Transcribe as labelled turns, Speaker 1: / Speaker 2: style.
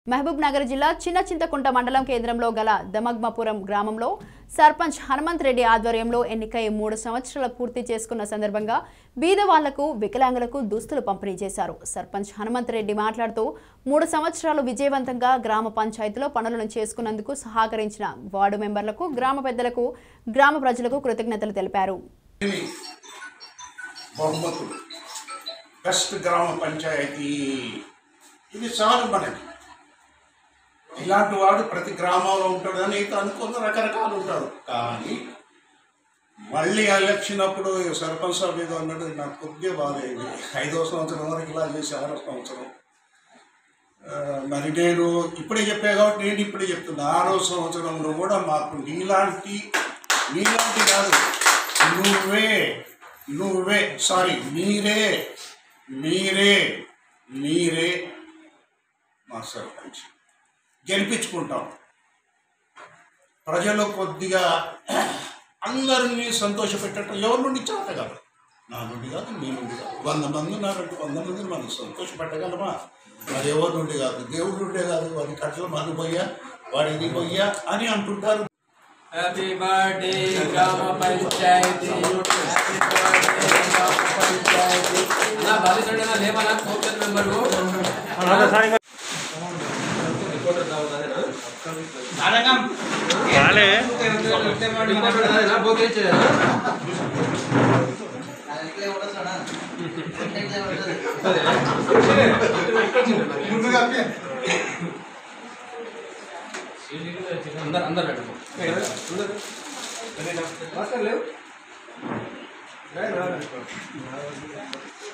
Speaker 1: మహబూబ్ నగర్ జిల్లా చిన్న చింతకుంట మండలం కేంద్రంలో గల దమగ్మపురం గ్రామంలో సర్పంచ్ హనుమంత్ రెడ్డి ఆధ్వర్యంలో ఎన్నికై మూడు సంవత్సరాలు పూర్తి చేసుకున్న సందర్భంగా బీద వాళ్లకు వికలాంగులకు దుస్తులు పంపిణీ చేశారు సర్పంచ్ హనుమంత్ రెడ్డి మాట్లాడుతూ మూడు సంవత్సరాలు విజయవంతంగా గ్రామ పంచాయతీలో పనులను చేసుకున్నందుకు సహకరించిన వార్డు మెంబర్లకు గ్రామ పెద్దలకు గ్రామ ప్రజలకు కృతజ్ఞతలు తెలిపారు
Speaker 2: ఇవి బహుమతులు బెస్ట్ గ్రామ పంచాయతీ ఇది చాలు మనకి ఇలాంటి వాడు ప్రతి గ్రామంలో ఉంటాడు అని అయితే అనుకున్న రకరకాలు ఉంటారు కానీ మళ్ళీ ఎలక్షన్ అప్పుడు ఈ సర్పంచ్ సభ మీద అన్నది నాకు కొద్దిగా బాధైంది ఐదో సంవత్సరం వరకు ఇలా చేసి ఆరో సంవత్సరం ఆ, మరి నేను ఇప్పుడే చెప్పా కాబట్టి నేను ఇప్పుడే చెప్తున్నా ఆరో సంవత్సరంలో కూడా మాకు నీలాంటి నీలాంటి కాదు నువ్వే నువ్వే సారీ మీరే మీరే మీరే మా సర్పంచ్ గెలిపించుకుంటాం ప్రజలు కొద్దిగా అందరినీ సంతోషపెట్టడం ఎవరి నుండి చేత కాదు నా నుండి కాదు మీ నుండి కాదు వంద మంది ఉన్నారంటే వంద మందిని మనం సంతోషపెట్టగలమా మరి ఎవరి నుండి కాదు దేవుడి నుండే కాదు వాడి కట్టలు మన పోయా వాడి ఇది పోయా అని అంటుంటారు
Speaker 3: హ్యాపీ బర్త్డే గ్రామ పంచాయతీ హ్యాపీ బర్త్డే గ్రామ పంచాయతీ అలా బాధితుడు లేవనా కోర్టు మెంబరు అందరు అందరు పెట్టండి అందరు లేవు